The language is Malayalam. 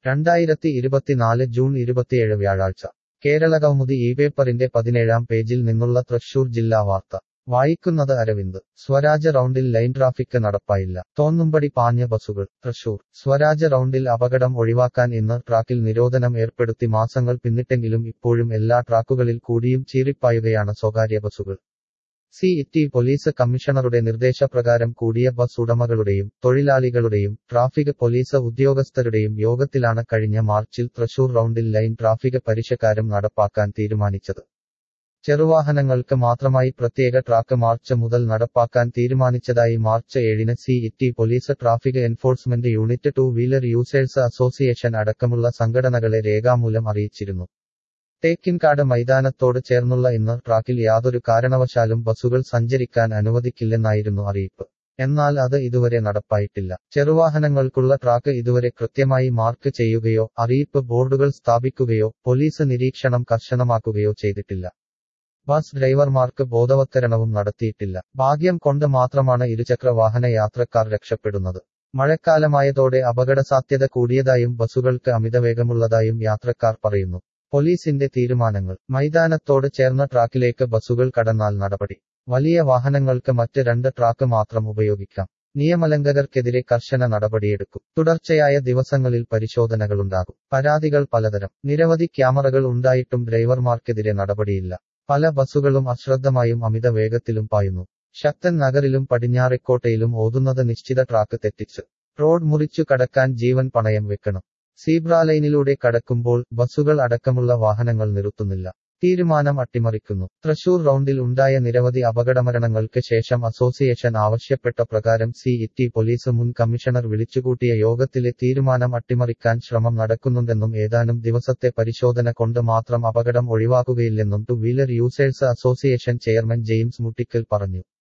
രണ്ടായിരത്തി ഇരുപത്തിനാല് ജൂൺ ഇരുപത്തിയേഴ് വ്യാഴാഴ്ച കേരളകൗമുദി ഈ പേപ്പറിന്റെ പതിനേഴാം പേജിൽ നിന്നുള്ള തൃശൂർ ജില്ലാ വാർത്ത വായിക്കുന്നത് അരവിന്ദ് സ്വരാജ് റൗണ്ടിൽ ലൈൻ ട്രാഫിക് നടപ്പായില്ല തോന്നുംപടി പാഞ്ഞ ബസുകൾ തൃശൂർ സ്വരാജ് റൗണ്ടിൽ അപകടം ഒഴിവാക്കാൻ ഇന്ന് ട്രാക്കിൽ നിരോധനം ഏർപ്പെടുത്തി മാസങ്ങൾ പിന്നിട്ടെങ്കിലും ഇപ്പോഴും എല്ലാ ട്രാക്കുകളിൽ കൂടിയും ചീറിപ്പായുകയാണ് സ്വകാര്യ ബസുകൾ സി ഇറ്റി പോലീസ് കമ്മീഷണറുടെ നിർദ്ദേശപ്രകാരം കൂടിയ ബസ് ഉടമകളുടെയും തൊഴിലാളികളുടെയും ട്രാഫിക് പോലീസ് ഉദ്യോഗസ്ഥരുടെയും യോഗത്തിലാണ് കഴിഞ്ഞ മാർച്ചിൽ തൃശൂർ റൗണ്ടിൽ ലൈൻ ട്രാഫിക് പരിഷ്കാരം നടപ്പാക്കാൻ തീരുമാനിച്ചത് ചെറുവാഹനങ്ങൾക്ക് മാത്രമായി പ്രത്യേക ട്രാക്ക് മാർച്ച് മുതൽ നടപ്പാക്കാൻ തീരുമാനിച്ചതായി മാർച്ച് ഏഴിന് city police traffic enforcement unit two wheeler users association അടക്കമുള്ള സംഘടനകളെ രേഖാമൂലം അറിയിച്ചിരുന്നു തേക്കിൻകാട് മൈതാനത്തോട് ചേർന്നുള്ള ഇന്ന് ട്രാക്കിൽ യാതൊരു കാരണവശാലും ബസുകൾ സഞ്ചരിക്കാൻ അനുവദിക്കില്ലെന്നായിരുന്നു അറിയിപ്പ് എന്നാൽ അത് ഇതുവരെ നടപ്പായിട്ടില്ല ചെറുവാഹനങ്ങൾക്കുള്ള ട്രാക്ക് ഇതുവരെ കൃത്യമായി മാർക്ക് ചെയ്യുകയോ അറിയിപ്പ് ബോർഡുകൾ സ്ഥാപിക്കുകയോ പോലീസ് നിരീക്ഷണം കർശനമാക്കുകയോ ചെയ്തിട്ടില്ല ബസ് ഡ്രൈവർമാർക്ക് ബോധവത്കരണവും നടത്തിയിട്ടില്ല ഭാഗ്യം കൊണ്ട് മാത്രമാണ് ഇരുചക്ര വാഹന യാത്രക്കാർ രക്ഷപ്പെടുന്നത് മഴക്കാലമായതോടെ അപകടസാധ്യത കൂടിയതായും ബസുകൾക്ക് അമിതവേഗമുള്ളതായും യാത്രക്കാർ പറയുന്നു പോലീസിന്റെ തീരുമാനങ്ങൾ മൈതാനത്തോട് ചേർന്ന ട്രാക്കിലേക്ക് ബസുകൾ കടന്നാൽ നടപടി വലിയ വാഹനങ്ങൾക്ക് മറ്റ് രണ്ട് ട്രാക്ക് മാത്രം ഉപയോഗിക്കാം നിയമലംഘകർക്കെതിരെ കർശന നടപടിയെടുക്കും തുടർച്ചയായ ദിവസങ്ങളിൽ പരിശോധനകളുണ്ടാകും പരാതികൾ പലതരം നിരവധി ക്യാമറകൾ ഉണ്ടായിട്ടും ഡ്രൈവർമാർക്കെതിരെ നടപടിയില്ല പല ബസുകളും അശ്രദ്ധമായും അമിത വേഗത്തിലും പായുന്നു ശക്തൻ നഗറിലും പടിഞ്ഞാറെക്കോട്ടയിലും ഓതുന്നത് നിശ്ചിത ട്രാക്ക് തെറ്റിച്ച് റോഡ് മുറിച്ചു കടക്കാൻ ജീവൻ പണയം വെക്കണം സീബ്ര ലൈനിലൂടെ കടക്കുമ്പോൾ ബസുകൾ അടക്കമുള്ള വാഹനങ്ങൾ നിർത്തുന്നില്ല തീരുമാനം അട്ടിമറിക്കുന്നു തൃശൂർ റൗണ്ടിൽ ഉണ്ടായ നിരവധി അപകടമരണങ്ങൾക്ക് ശേഷം അസോസിയേഷൻ ആവശ്യപ്പെട്ട പ്രകാരം സി ഇറ്റി പോലീസ് മുൻ കമ്മീഷണർ വിളിച്ചുകൂട്ടിയ യോഗത്തിലെ തീരുമാനം അട്ടിമറിക്കാൻ ശ്രമം നടക്കുന്നുണ്ടെന്നും ഏതാനും ദിവസത്തെ പരിശോധന കൊണ്ട് മാത്രം അപകടം ഒഴിവാക്കുകയില്ലെന്നും two wheeler users association chairman James Muttickal പറഞ്ഞു